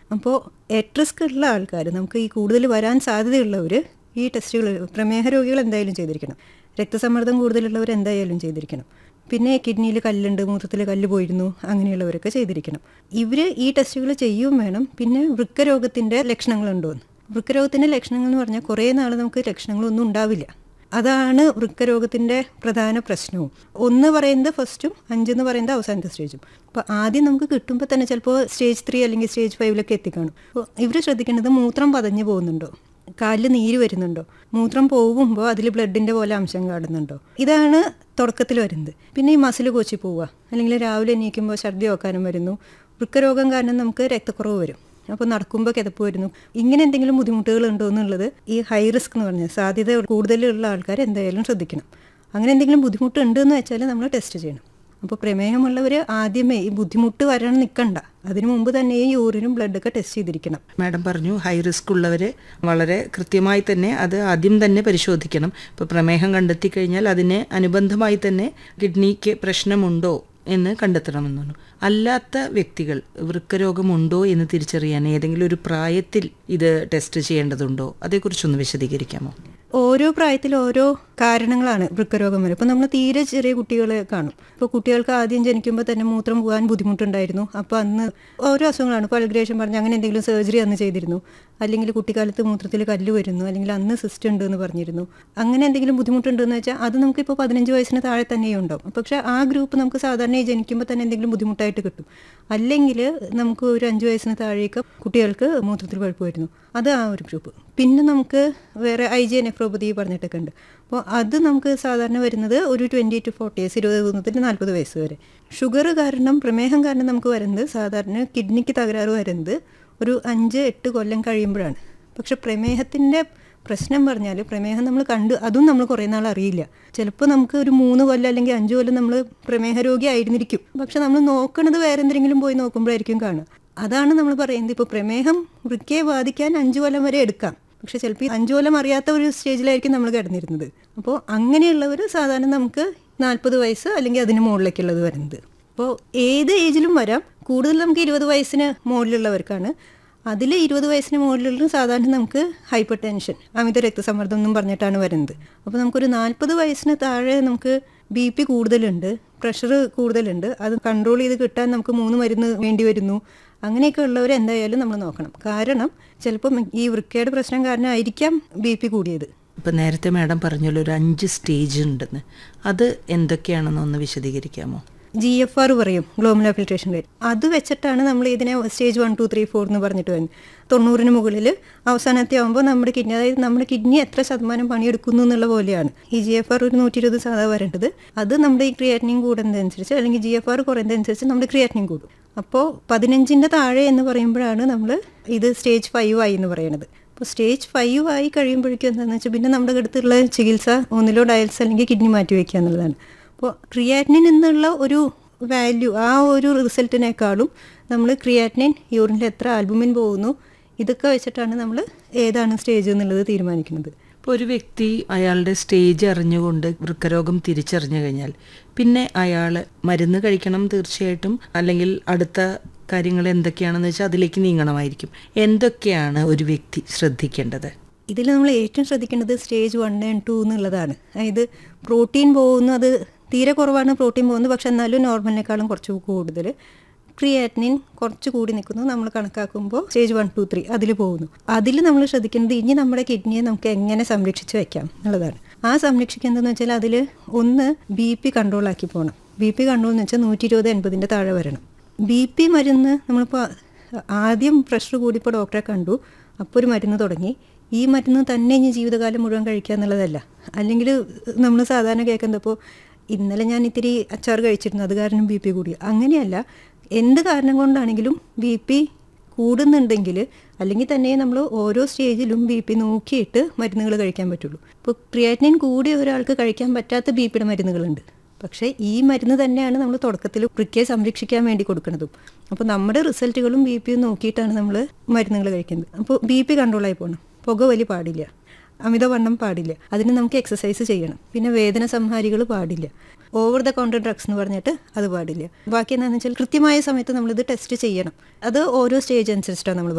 അപ്പോൾ at risk ഉള്ള ആൾക്കാർ നമുക്ക് ഈ കൂടുതൽ വരാൻ സാധ്യതയുള്ളവർ ഈ ടെസ്റ്റുകൾ പ്രമേഹ രോഗികൾ എന്തായാലും ചെയ്തിരിക്കണം രക്തസമ്മർദ്ദം കൂടുതലുള്ളവർ എന്തായാലും ചെയ്തിരിക്കണം പിന്നെ കിഡ്നിയിൽ കല്ലുണ്ട് മൂത്രത്തിൽ കല്ല് പോയിരുന്നു അങ്ങനെയുള്ളവരൊക്കെ ചെയ്തിരിക്കണം ഇവർ ഈ ടെസ്റ്റുകൾ ചെയ്യും വേണം പിന്നെ വൃക്കരോഗത്തിൻ്റെ ലക്ഷണങ്ങളുണ്ടോ എന്ന് വൃക്കരോഗത്തിൻ്റെ ലക്ഷണങ്ങൾ എന്ന് പറഞ്ഞാൽ കുറേ നാൾ നമുക്ക് ലക്ഷണങ്ങളൊന്നും ഉണ്ടാവില്ല അതാണ് വൃക്കരോഗത്തിൻ്റെ പ്രധാന പ്രശ്നവും ഒന്ന് പറയുന്നത് ഫസ്റ്റും അഞ്ചെന്ന് പറയുന്നത് അവസാനത്തെ സ്റ്റേജും അപ്പോൾ ആദ്യം നമുക്ക് കിട്ടുമ്പോൾ തന്നെ ചിലപ്പോൾ സ്റ്റേജ് ത്രീ അല്ലെങ്കിൽ സ്റ്റേജ് ഫൈവിലൊക്കെ എത്തിക്കാണും അപ്പോൾ ഇവർ ശ്രദ്ധിക്കേണ്ടത് മൂത്രം പതഞ്ഞു പോകുന്നുണ്ടോ കാലിൽ നീര് വരുന്നുണ്ടോ മൂത്രം പോകുമ്പോൾ അതിൽ ബ്ലഡിൻ്റെ പോലെ അംശം കാണുന്നുണ്ടോ ഇതാണ് തുടക്കത്തിൽ വരുന്നത് പിന്നെ ഈ മസിൽ കൊച്ചി പോവുക അല്ലെങ്കിൽ രാവിലെ എണീക്കുമ്പോൾ ഛർദി വെക്കാനും വരുന്നു വൃക്കരോഗം കാരണം നമുക്ക് രക്തക്കുറവ് വരും അപ്പോൾ നടക്കുമ്പോൾ കിതപ്പ് വരുന്നു ഇങ്ങനെ എന്തെങ്കിലും ബുദ്ധിമുട്ടുകൾ ഉണ്ടോ എന്നുള്ളത് ഈ ഹൈ റിസ്ക് എന്ന് പറഞ്ഞാൽ സാധ്യത കൂടുതലുള്ള ആൾക്കാർ എന്തായാലും ശ്രദ്ധിക്കണം അങ്ങനെ എന്തെങ്കിലും ബുദ്ധിമുട്ടുണ്ട് എന്ന് വെച്ചാൽ നമ്മൾ ടെസ്റ്റ് ചെയ്യണം അപ്പോൾ പ്രമേഹമുള്ളവർ ആദ്യമേ ഈ ബുദ്ധിമുട്ട് വരാൻ നിൽക്കണ്ട അതിനു മുമ്പ് തന്നെ ഈ യൂറിനും ബ്ലഡൊക്കെ ടെസ്റ്റ് ചെയ്തിരിക്കണം മാഡം പറഞ്ഞു ഹൈ റിസ്ക് ഉള്ളവർ വളരെ കൃത്യമായി തന്നെ അത് ആദ്യം തന്നെ പരിശോധിക്കണം ഇപ്പോൾ പ്രമേഹം കണ്ടെത്തി കഴിഞ്ഞാൽ അതിന് അനുബന്ധമായി തന്നെ കിഡ്നിക്ക് പ്രശ്നമുണ്ടോ എന്ന് കണ്ടെത്തണമെന്നാണ് അല്ലാത്ത വ്യക്തികൾ വൃക്കരോഗമുണ്ടോ എന്ന് തിരിച്ചറിയാൻ ഏതെങ്കിലും ഒരു പ്രായത്തിൽ ഇത് ടെസ്റ്റ് ചെയ്യേണ്ടതുണ്ടോ അതേക്കുറിച്ചൊന്ന് വിശദീകരിക്കാമോ ഓരോ പ്രായത്തിൽ ഓരോ കാരണങ്ങളാണ് വൃക്കരോഗം വരും ഇപ്പോൾ നമ്മൾ തീരെ ചെറിയ കുട്ടികളെ കാണും ഇപ്പോൾ കുട്ടികൾക്ക് ആദ്യം ജനിക്കുമ്പോൾ തന്നെ മൂത്രം പോകാൻ ബുദ്ധിമുട്ടുണ്ടായിരുന്നു അപ്പോൾ അന്ന് ഓരോ അസുഖങ്ങളാണ് ഇപ്പോൾ അൽഗ്രേഷൻ പറഞ്ഞ് അങ്ങനെ എന്തെങ്കിലും സർജറി അന്ന് ചെയ്തിരുന്നു അല്ലെങ്കിൽ കുട്ടിക്കാലത്ത് മൂത്രത്തിൽ കല്ല് വരുന്നു അല്ലെങ്കിൽ അന്ന് സിസ്റ്റ് ഉണ്ട് എന്ന് പറഞ്ഞിരുന്നു അങ്ങനെ എന്തെങ്കിലും ബുദ്ധിമുട്ടുണ്ടെന്ന് വെച്ചാൽ അത് നമുക്കിപ്പോൾ പതിനഞ്ച് വയസ്സിന് താഴെ തന്നെ ഉണ്ടാവും പക്ഷേ ആ ഗ്രൂപ്പ് നമുക്ക് സാധാരണ ജനിക്കുമ്പോൾ തന്നെ എന്തെങ്കിലും ബുദ്ധിമുട്ടായിട്ട് കിട്ടും അല്ലെങ്കിൽ നമുക്ക് ഒരു അഞ്ച് വയസ്സിന് താഴേക്ക് കുട്ടികൾക്ക് മൂത്രത്തിൽ പഴുപ്പ് വരുന്നു അത് ആ ഒരു ഗ്രൂപ്പ് പിന്നെ നമുക്ക് വേറെ ഐ ജി നെഫ്രോപ്പതി പറഞ്ഞിട്ടൊക്കെ ഉണ്ട് അപ്പോൾ അത് നമുക്ക് സാധാരണ വരുന്നത് ഒരു ട്വൻറ്റി ടു ഫോർട്ടി ഇയേഴ്സ് ഇരുപത് മുതൽ നാൽപ്പത് വയസ്സ് വരെ ഷുഗർ കാരണം പ്രമേഹം കാരണം നമുക്ക് വരുന്നത് സാധാരണ കിഡ്നിക്ക് തകരാറ് വരുന്നത് ഒരു അഞ്ച് എട്ട് കൊല്ലം കഴിയുമ്പോഴാണ് പക്ഷെ പ്രമേഹത്തിൻ്റെ പ്രശ്നം പറഞ്ഞാൽ പ്രമേഹം നമ്മൾ കണ്ട് അതും നമ്മൾ കുറേ നാൾ അറിയില്ല ചിലപ്പോൾ നമുക്ക് ഒരു മൂന്ന് കൊല്ലം അല്ലെങ്കിൽ അഞ്ച് കൊല്ലം നമ്മൾ പ്രമേഹ രോഗി ആയിരുന്നിരിക്കും പക്ഷെ നമ്മൾ നോക്കണത് വേറെ എന്തെങ്കിലും പോയി നോക്കുമ്പോഴായിരിക്കും കാണുക അതാണ് നമ്മൾ പറയുന്നത് ഇപ്പോൾ പ്രമേഹം വൃക്കയെ ബാധിക്കാൻ അഞ്ച് കൊല്ലം വരെ എടുക്കാം പക്ഷെ ചിലപ്പോൾ ഈ അഞ്ചു കൊല്ലം അറിയാത്ത ഒരു സ്റ്റേജിലായിരിക്കും നമ്മൾ കിടന്നിരുന്നത് അപ്പോൾ അങ്ങനെയുള്ളവർ സാധാരണ നമുക്ക് നാൽപ്പത് വയസ്സ് അല്ലെങ്കിൽ അതിന് മുകളിലേക്കുള്ളത് വരുന്നത് അപ്പോൾ ഏത് ഏജിലും വരാം കൂടുതൽ നമുക്ക് ഇരുപത് വയസ്സിന് മുകളിലുള്ളവർക്കാണ് അതിൽ ഇരുപത് വയസ്സിന് മുകളിലുള്ള സാധാരണ നമുക്ക് ഹൈപ്പർ ടെൻഷൻ അമിത രക്തസമ്മർദ്ദം എന്നും പറഞ്ഞിട്ടാണ് വരുന്നത് അപ്പോൾ നമുക്കൊരു നാൽപ്പത് വയസ്സിന് താഴെ നമുക്ക് ബി പി കൂടുതലുണ്ട് പ്രഷർ കൂടുതലുണ്ട് അത് കൺട്രോൾ ചെയ്ത് കിട്ടാൻ നമുക്ക് മൂന്ന് മരുന്ന് വേണ്ടി വരുന്നു അങ്ങനെയൊക്കെ ഉള്ളവർ എന്തായാലും നമ്മൾ നോക്കണം കാരണം ചിലപ്പം ഈ വൃക്കയുടെ പ്രശ്നം കാരണമായിരിക്കാം ബി പി കൂടിയത് ഇപ്പം നേരത്തെ മാഡം പറഞ്ഞല്ലോ ഒരു അഞ്ച് സ്റ്റേജ് ഉണ്ടെന്ന് അത് എന്തൊക്കെയാണെന്ന് ഒന്ന് വിശദീകരിക്കാമോ ജി എഫ് ആർ പറയും ഗ്ലോമല ഫിൽട്രേഷൻ റേറ്റ് അത് വെച്ചിട്ടാണ് നമ്മൾ ഇതിനെ stage one two three four എന്ന് പറഞ്ഞിട്ട് വരുന്നത് തൊണ്ണൂറിന് മുകളിൽ അവസാനത്തെ ആകുമ്പോൾ നമ്മുടെ കിഡ്നി അതായത് നമ്മുടെ കിഡ്നി എത്ര ശതമാനം പണിയെടുക്കുന്നു എന്നുള്ള പോലെയാണ് ഈ ജി എഫ് ആർ ഒരു നൂറ്റി ഇരുപത് സാധാ വരേണ്ടത് അത് നമ്മുടെ ഈ ക്രിയാറ്റിനിങ് കൂടുന്നതനുസരിച്ച് അല്ലെങ്കിൽ ജി എഫ് ആർ കുറയുന്നതനുസരിച്ച് നമ്മുടെ ക്രിയാറ്റിനിങ് കൂടും അപ്പോൾ പതിനഞ്ചിൻ്റെ താഴെ എന്ന് പറയുമ്പോഴാണ് നമ്മൾ ഇത് സ്റ്റേജ് ഫൈവ് ആയി എന്ന് പറയുന്നത് അപ്പോൾ സ്റ്റേജ് ഫൈവ് ആയി കഴിയുമ്പോഴേക്കും എന്താണെന്ന് വെച്ചാൽ പിന്നെ നമ്മുടെ അടുത്തുള്ള ചികിത്സ ഒന്നിലോ ഡയൽസ് അല്ലെങ്കിൽ കിഡ്നി മാറ്റി വയ്ക്കുക എന്നുള്ളതാണ് അപ്പോൾ ക്രിയാറ്റിനിൻ എന്നുള്ള ഒരു വാല്യൂ ആ ഒരു റിസൾട്ടിനേക്കാളും നമ്മൾ ക്രിയാറ്റിനിൻ യൂറിനിൽ എത്ര ആൽബുമിൻ പോകുന്നു ഇതൊക്കെ വെച്ചിട്ടാണ് നമ്മൾ ഏതാണ് സ്റ്റേജ് എന്നുള്ളത് തീരുമാനിക്കുന്നത് ഇപ്പോൾ ഒരു വ്യക്തി അയാളുടെ സ്റ്റേജ് അറിഞ്ഞുകൊണ്ട് വൃക്കരോഗം തിരിച്ചറിഞ്ഞു കഴിഞ്ഞാൽ പിന്നെ അയാൾ മരുന്ന് കഴിക്കണം തീർച്ചയായിട്ടും അല്ലെങ്കിൽ അടുത്ത കാര്യങ്ങൾ എന്തൊക്കെയാണെന്ന് വെച്ചാൽ അതിലേക്ക് നീങ്ങണമായിരിക്കും എന്തൊക്കെയാണ് ഒരു വ്യക്തി ശ്രദ്ധിക്കേണ്ടത് ഇതിൽ നമ്മൾ ഏറ്റവും ശ്രദ്ധിക്കേണ്ടത് സ്റ്റേജ് വൺ ആൻഡ് ടു എന്നുള്ളതാണ് അതായത് പ്രോട്ടീൻ പോകുന്നു അത് തീരെ കുറവാണ് പ്രോട്ടീൻ പോകുന്നത് പക്ഷെ എന്നാലും നോർമലിനേക്കാളും കുറച്ച് കൂടുതൽ ക്രിയാറ്റിനിൻ കുറച്ച് കൂടി നിൽക്കുന്നു നമ്മൾ കണക്കാക്കുമ്പോൾ സ്റ്റേജ് വൺ ടു ത്രീ അതിൽ പോകുന്നു അതിൽ നമ്മൾ ശ്രദ്ധിക്കുന്നത് ഇനി നമ്മുടെ കിഡ്നിയെ നമുക്ക് എങ്ങനെ സംരക്ഷിച്ച് വെക്കാം എന്നുള്ളതാണ് ആ സംരക്ഷിക്കുന്നതെന്ന് വെച്ചാൽ അതിൽ ഒന്ന് ബി പി കൺട്രോളാക്കി പോകണം ബി പി കൺട്രോൾ എന്ന് വെച്ചാൽ നൂറ്റി ഇരുപത് എൺപതിൻ്റെ താഴെ വരണം ബി പി മരുന്ന് നമ്മളിപ്പോൾ ആദ്യം പ്രഷർ കൂടിയപ്പോൾ ഡോക്ടറെ കണ്ടു അപ്പോൾ ഒരു മരുന്ന് തുടങ്ങി ഈ മരുന്ന് തന്നെ ഇനി ജീവിതകാലം മുഴുവൻ കഴിക്കുക എന്നുള്ളതല്ല അല്ലെങ്കിൽ നമ്മൾ സാധാരണ കേൾക്കുന്നപ്പോൾ ഇന്നലെ ഞാൻ ഇത്തിരി അച്ചാർ കഴിച്ചിരുന്നു അത് കാരണം ബി പി കൂടി അങ്ങനെയല്ല എന്ത് കാരണം കൊണ്ടാണെങ്കിലും ബി പി കൂടുന്നുണ്ടെങ്കിൽ അല്ലെങ്കിൽ തന്നെ നമ്മൾ ഓരോ സ്റ്റേജിലും ബി പി നോക്കിയിട്ട് മരുന്നുകൾ കഴിക്കാൻ പറ്റുള്ളൂ ഇപ്പോൾ ക്രിയാറ്റിനിൻ കൂടി ഒരാൾക്ക് കഴിക്കാൻ പറ്റാത്ത ബി പിയുടെ മരുന്നുകളുണ്ട് പക്ഷേ ഈ മരുന്ന് തന്നെയാണ് നമ്മൾ തുടക്കത്തിൽ വൃക്കയെ സംരക്ഷിക്കാൻ വേണ്ടി കൊടുക്കുന്നതും അപ്പോൾ നമ്മുടെ റിസൾട്ടുകളും ബി പിയും നോക്കിയിട്ടാണ് നമ്മൾ മരുന്നുകൾ കഴിക്കുന്നത് അപ്പോൾ ബി പി കൺട്രോളായി പോകണം പുക വലി പാടില്ല അമിതവണ്ണം പാടില്ല അതിന് നമുക്ക് എക്സസൈസ് ചെയ്യണം പിന്നെ വേദന സംഹാരികൾ പാടില്ല ഓവർ ദ കൗണ്ടർ ഡ്രഗ്സ് എന്ന് പറഞ്ഞിട്ട് അത് പാടില്ല ബാക്കി എന്താണെന്ന് വെച്ചാൽ കൃത്യമായ സമയത്ത് നമ്മളിത് ടെസ്റ്റ് ചെയ്യണം അത് ഓരോ സ്റ്റേജ് അനുസരിച്ചിട്ടാണ് നമ്മൾ